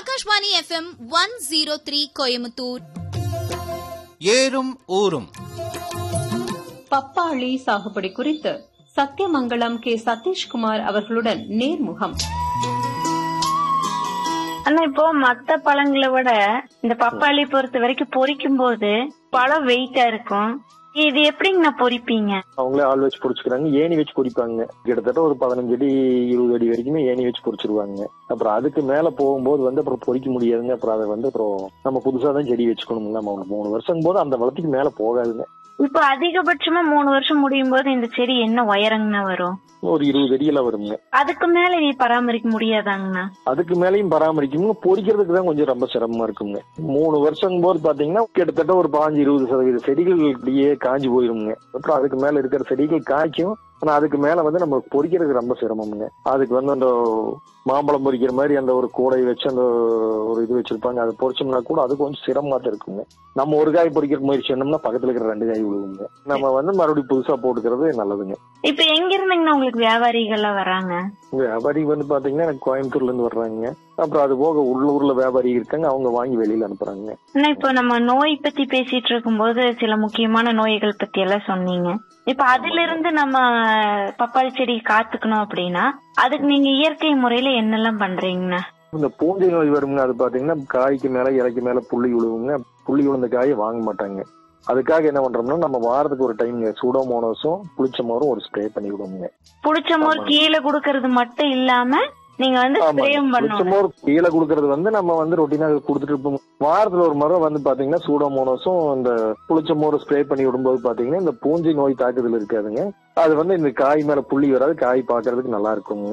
Akashvani FM one zero three Coimbatore ஏறும் ஊரும் பப்பாளி சாகுபடி குறித்து சத்தியமங்கலம் கே சதீஷ்குமார் அவர்களுடன் நேர்முகம் ஆனா இப்போ மத்த பழங்களை விட இந்த பப்பாளி பொறுத்த வரைக்கும் பொரிக்கும் போது பழம் வெயிட்டா இருக்கும் இது எப்படிங்கண்ணா பொரிப்பீங்க அவங்களே ஆள் வச்சு பொரிச்சுக்கிறாங்க ஏணி வச்சு பொரிப்பாங்க கிட்டத்தட்ட ஒரு பதினஞ்சு அடி இருபது அடி வரைக்குமே ஏணி வச்சு பொரிச்சிருவாங்க அப்புறம் அதுக்கு மேல போகும்போது வந்து அப்புறம் பொரிக்க முடியாதுங்க அப்புறம் அதை வந்து அப்புறம் நம்ம புதுசா தான் செடி வச்சுக்கணும் நம்ம ஒரு மூணு வருஷம் போது அந்த வளத்துக்கு மேல போகாதுங்க இப்போ அதிகபட்சமா மூணு வருஷம் முடியும் போது இந்த செடி என்ன உயரங்கண்ணா வரும் ஒரு இருபது அடியெல்லாம் வருங்க அதுக்கு மேல நீ பராமரிக்க முடியாதாங்கண்ணா அதுக்கு மேலயும் பராமரிக்கணும் பொரிக்கிறதுக்கு தான் கொஞ்சம் ரொம்ப சிரமமா இருக்குங்க மூணு வருஷம் போது பாத்தீங்கன்னா கிட்டத்தட்ட ஒரு பாஞ்சு இருபது சதவீத செடிகள் இப்படியே காஞ்சி போயிருங்க அப்புறம் அதுக்கு மேல இருக்கிற செடிகள் காய்க்கும் ஆனா அதுக்கு மேல வந்து நம்ம பொரிக்கிறதுக்கு ரொம்ப சிரமம்ங்க அதுக்கு வந்து அந்த மாம்பழம் பொரிக்கிற மாதிரி அந்த ஒரு கூடை வச்சு அந்த ஒரு இது வச்சிருப்பாங்க அதை பொரிச்சோம்னா கூட அது கொஞ்சம் சிரமமா தான் இருக்குங்க நம்ம ஒரு காய் பொரிக்கிற முயற்சி பண்ணோம்னா பக்கத்துல இருக்கிற ரெண்டு காய் விழுவுங்க நம்ம வந்து மறுபடியும் புதுசா போட்டுக்கிறது நல்லதுங்க இப்ப எங்க இருந்துங்கண்ணா உங்களுக்கு வியாபாரிகள்லாம் வராங்க வியாபாரி வந்து பாத்தீங்கன்னா எனக்கு கோயம்புத்தூர்ல இருந்து வர்றாங்க அப்புறம் அது போக உள்ளூர்ல வியாபாரி இருக்காங்க அவங்க வாங்கி வெளியில அனுப்புறாங்க அண்ணா இப்போ நம்ம நோய் பத்தி பேசிட்டு இருக்கும்போது சில முக்கியமான நோய்கள் பத்தி எல்லாம் சொன்னீங்க இப்ப அதுல இருந்து நம்ம பப்பாளி செடி காத்துக்கணும் அப்படின்னா அதுக்கு நீங்க இயற்கை முறையில என்னெல்லாம் பண்றீங்கண்ணா இந்த பூஞ்சை நோய் வருங்க அது பாத்தீங்கன்னா காய்க்கு மேல இலைக்கு மேல புள்ளி விழுவுங்க புள்ளி விழுந்த காயை வாங்க மாட்டாங்க அதுக்காக என்ன பண்றோம்னா நம்ம வாரத்துக்கு ஒரு டைம் சூடோமோனோஸும் புளிச்சமோரும் ஒரு ஸ்ப்ரே பண்ணி விடுவோங்க புடிச்ச மோர் கீழே குடுக்கறது மட்டும் இல்லாம நீங்க வந்து ஸ்ப்ரேயும் பண்ணணும் புளிச்சமோர் கீழே கொடுக்கறது வந்து நம்ம வந்து ரொட்டீனா கொடுத்துட்டு இருப்போம் வாரத்துல ஒரு முறை வந்து பாத்தீங்கன்னா சூடோமோனோஸும் இந்த புளிச்சமோர் ஸ்ப்ரே பண்ணி விடும்போது பாத்தீங்கன்னா இந்த பூஞ்சை நோய் தாக்குதல் இருக்காதுங்க அது வந்து இந்த காய் மேல புள்ளி வராது காய் பாக்குறதுக்கு நல்லா இருக்குங்க